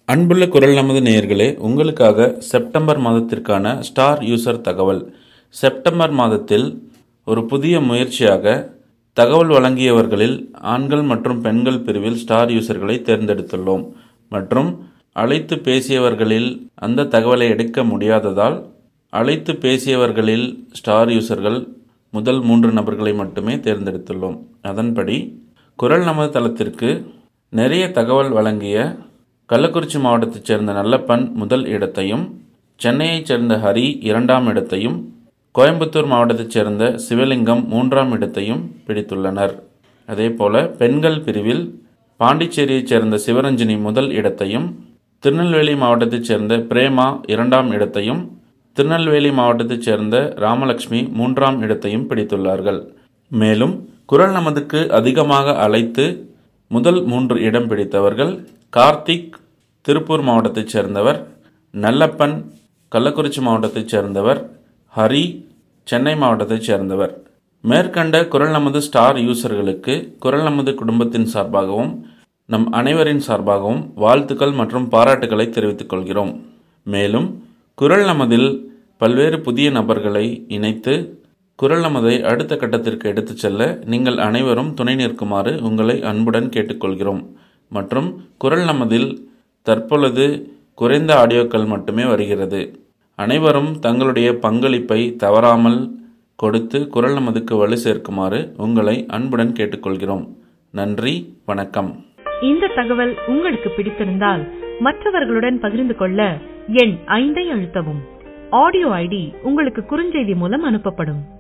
அன்புள்ள குரல் நமது நேயர்களே உங்களுக்காக செப்டம்பர் மாதத்திற்கான ஸ்டார் யூசர் தகவல் செப்டம்பர் மாதத்தில் ஒரு புதிய முயற்சியாக தகவல் வழங்கியவர்களில் ஆண்கள் மற்றும் பெண்கள் பிரிவில் ஸ்டார் யூசர்களை தேர்ந்தெடுத்துள்ளோம் மற்றும் அழைத்து பேசியவர்களில் அந்த தகவலை எடுக்க முடியாததால் அழைத்து பேசியவர்களில் ஸ்டார் யூசர்கள் முதல் மூன்று நபர்களை மட்டுமே தேர்ந்தெடுத்துள்ளோம் அதன்படி குரல் நமது தளத்திற்கு நிறைய தகவல் வழங்கிய கள்ளக்குறிச்சி மாவட்டத்தைச் சேர்ந்த நல்லப்பன் முதல் இடத்தையும் சென்னையைச் சேர்ந்த ஹரி இரண்டாம் இடத்தையும் கோயம்புத்தூர் மாவட்டத்தைச் சேர்ந்த சிவலிங்கம் மூன்றாம் இடத்தையும் பிடித்துள்ளனர் அதேபோல பெண்கள் பிரிவில் பாண்டிச்சேரியைச் சேர்ந்த சிவரஞ்சினி முதல் இடத்தையும் திருநெல்வேலி மாவட்டத்தைச் சேர்ந்த பிரேமா இரண்டாம் இடத்தையும் திருநெல்வேலி மாவட்டத்தைச் சேர்ந்த ராமலட்சுமி மூன்றாம் இடத்தையும் பிடித்துள்ளார்கள் மேலும் குரல் நமதுக்கு அதிகமாக அழைத்து முதல் மூன்று இடம் பிடித்தவர்கள் கார்த்திக் திருப்பூர் மாவட்டத்தைச் சேர்ந்தவர் நல்லப்பன் கள்ளக்குறிச்சி மாவட்டத்தைச் சேர்ந்தவர் ஹரி சென்னை மாவட்டத்தைச் சேர்ந்தவர் மேற்கண்ட குரல் நமது ஸ்டார் யூசர்களுக்கு குரல் நமது குடும்பத்தின் சார்பாகவும் நம் அனைவரின் சார்பாகவும் வாழ்த்துக்கள் மற்றும் பாராட்டுகளை தெரிவித்துக் கொள்கிறோம் மேலும் குரல் நமதில் பல்வேறு புதிய நபர்களை இணைத்து குரல் நமதை அடுத்த கட்டத்திற்கு எடுத்துச் செல்ல நீங்கள் அனைவரும் துணை நிற்குமாறு உங்களை அன்புடன் கேட்டுக்கொள்கிறோம் மற்றும் குரல் நமதில் தற்பொழுது குறைந்த ஆடியோக்கள் மட்டுமே வருகிறது அனைவரும் தங்களுடைய பங்களிப்பை தவறாமல் கொடுத்து குரல் நமதுக்கு வலு சேர்க்குமாறு உங்களை அன்புடன் கேட்டுக்கொள்கிறோம் நன்றி வணக்கம் இந்த தகவல் உங்களுக்கு பிடித்திருந்தால் மற்றவர்களுடன் பகிர்ந்து கொள்ள எண் ஐந்தை அழுத்தவும் ஆடியோ ஐடி உங்களுக்கு குறுஞ்செய்தி மூலம் அனுப்பப்படும்